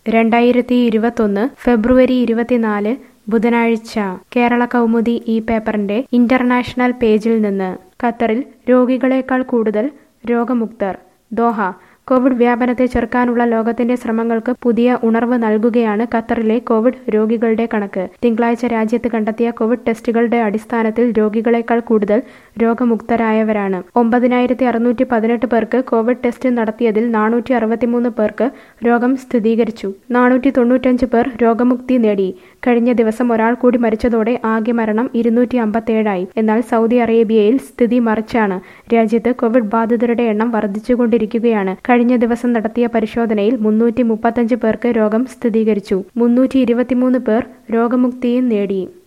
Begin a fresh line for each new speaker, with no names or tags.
രണ്ടായിരത്തി ഇരുപത്തൊന്ന് ഫെബ്രുവരി ഇരുപത്തിനാല് ബുധനാഴ്ച കേരള കൗമുദി ഈ പേപ്പറിന്റെ ഇന്റർനാഷണൽ പേജിൽ നിന്ന് ഖത്തറിൽ രോഗികളേക്കാൾ കൂടുതൽ രോഗമുക്തർ ദോഹ കോവിഡ് വ്യാപനത്തെ ചെറുക്കാനുള്ള ലോകത്തിന്റെ ശ്രമങ്ങൾക്ക് പുതിയ ഉണർവ് നൽകുകയാണ് ഖത്തറിലെ കോവിഡ് രോഗികളുടെ കണക്ക് തിങ്കളാഴ്ച രാജ്യത്ത് കണ്ടെത്തിയ കോവിഡ് ടെസ്റ്റുകളുടെ അടിസ്ഥാനത്തിൽ രോഗികളേക്കാൾ കൂടുതൽ രോഗമുക്തരായവരാണ് ഒമ്പതിനായിരത്തി അറുന്നൂറ്റി പതിനെട്ട് പേർക്ക് കോവിഡ് ടെസ്റ്റ് നടത്തിയതിൽ നാനൂറ്റി അറുപത്തിമൂന്ന് പേർക്ക് രോഗം സ്ഥിരീകരിച്ചു നാനൂറ്റി തൊണ്ണൂറ്റഞ്ച് പേർ രോഗമുക്തി നേടി കഴിഞ്ഞ ദിവസം ഒരാൾ കൂടി മരിച്ചതോടെ ആകെ മരണം ഇരുന്നൂറ്റി അമ്പത്തേഴായി എന്നാൽ സൗദി അറേബ്യയിൽ സ്ഥിതി മറിച്ചാണ് രാജ്യത്ത് കോവിഡ് ബാധിതരുടെ എണ്ണം വർദ്ധിച്ചുകൊണ്ടിരിക്കുകയാണ് കഴിഞ്ഞ ദിവസം നടത്തിയ പരിശോധനയിൽ മുന്നൂറ്റി മുപ്പത്തഞ്ച് പേർക്ക് രോഗം സ്ഥിരീകരിച്ചു മുന്നൂറ്റി ഇരുപത്തിമൂന്ന് പേർ രോഗമുക്തിയും നേടി